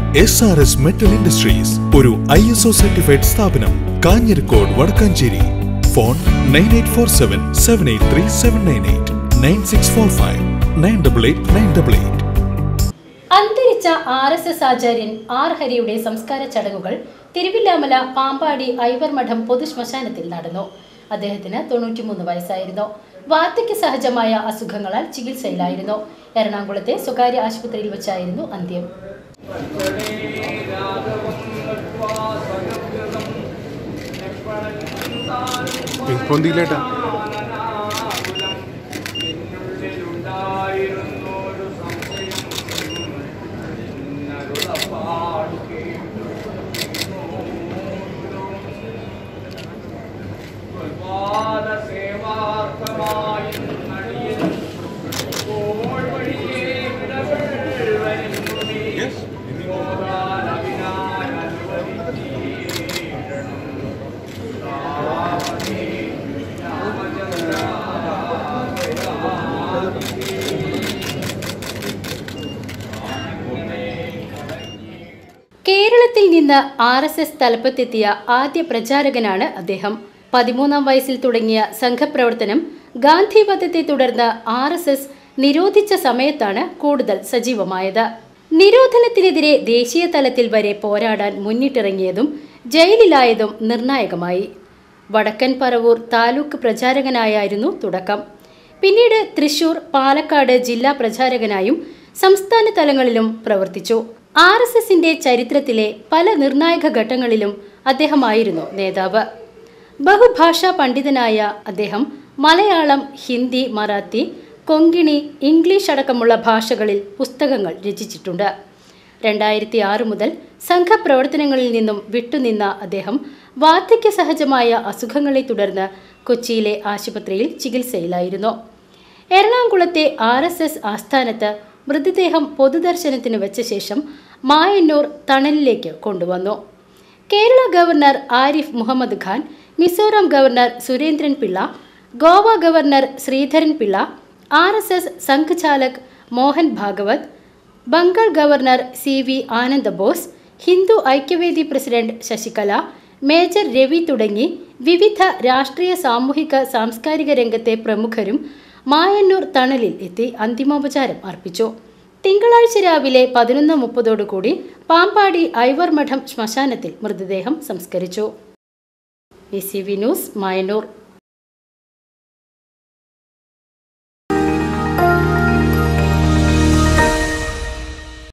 S R S metal industries ഒരു I S O certified സ്ഥാപനം Kanjirakode Wadakkanchery phone nine eight four seven seven eight three seven nine eight nine six four five nine double eight nine double eight അന്തരിച്ച R S S ആചാര്യൻ R ഹരിയുടെ സംസ്കാര ചടങ്ങുകൾ തിരുവില്ലാമല പാമ്പാടി ഐവർ മഠം പൊതുശ്മശാനത്തിൽ നടന്നു അദ്ദേഹത്തിന് തൊണ്ണൂറ്റിമൂന്ന് വയസ്സായിരുന്നു വാർദ്ധക്യ സഹജമായ അസുഖങ്ങളാൽ ചികിത്സയിലായിരുന്നു എറണാകുളത്തെ സ്വകാര്യ ആശുപത്രിയിൽ വെച്ചായിരുന്നു അന്ത്യം പൊന്തിയില്ലേട്ടാ കേരളത്തിൽ നിന്ന് ആർ എസ് എസ് തലപ്പത്തെത്തിയ ആദ്യ പ്രചാരകനാണ് അദ്ദേഹം പതിമൂന്നാം വയസ്സിൽ തുടങ്ങിയ സംഘപ്രവർത്തനം ഗാന്ധി വധത്തെ തുടർന്ന് ആർ എസ് എസ് നിരോധിച്ച സമയത്താണ് കൂടുതൽ സജീവമായത് നിരോധനത്തിനെതിരെ ദേശീയ തലത്തിൽ വരെ പോരാടാൻ മുന്നിട്ടിറങ്ങിയതും ജയിലിലായതും നിർണായകമായി വടക്കൻ പറവൂർ താലൂക്ക് പ്രചാരകനായായിരുന്നു തുടക്കം പിന്നീട് തൃശൂർ പാലക്കാട് ജില്ലാ പ്രചാരകനായും സംസ്ഥാന തലങ്ങളിലും പ്രവർത്തിച്ചു ആർ എസ് എസിന്റെ ചരിത്രത്തിലെ പല നിർണായക ഘട്ടങ്ങളിലും അദ്ദേഹമായിരുന്നു നേതാവ് ബഹുഭാഷാ പണ്ഡിതനായ അദ്ദേഹം മലയാളം ഹിന്ദി മറാത്തി കൊങ്കിണി ഇംഗ്ലീഷ് അടക്കമുള്ള ഭാഷകളിൽ പുസ്തകങ്ങൾ രചിച്ചിട്ടുണ്ട് രണ്ടായിരത്തി ആറ് മുതൽ സംഘപ്രവർത്തനങ്ങളിൽ നിന്നും വിട്ടുനിന്ന അദ്ദേഹം വാർദ്ധക്യ സഹജമായ അസുഖങ്ങളെ തുടർന്ന് കൊച്ചിയിലെ ആശുപത്രിയിൽ ചികിത്സയിലായിരുന്നു എറണാകുളത്തെ ആർ എസ് എസ് ആസ്ഥാനത്ത് മൃതദേഹം പൊതുദർശനത്തിന് വെച്ച ശേഷം മായന്നൂർ തണലിലേക്ക് കൊണ്ടുവന്നു Kerala governor Arif Mohammad Khan Mizoram governor Surendran Pillai Goa governor Sreedharan Pillai R S S സംഘചാലക് Mohan Bhagwat Bengal governor C V Ananda Bose Hindu Aikyavedi president Sasikala major Ravi തുടങ്ങി വിവിധ രാഷ്ട്രീയ സാമൂഹിക സാംസ്കാരിക രംഗത്തെ പ്രമുഖരും മായന്നൂർ തണലിൽ എത്തി അന്തിമോപചാരം അർപ്പിച്ചു തിങ്കളാഴ്ച രാവിലെ പതിനൊന്ന് മുപ്പതോടുകൂടി പാമ്പാടി ഐവർ മഠം ശ്മശാനത്തിൽ മൃതദേഹം സംസ്കരിച്ചു B C V news Mayannur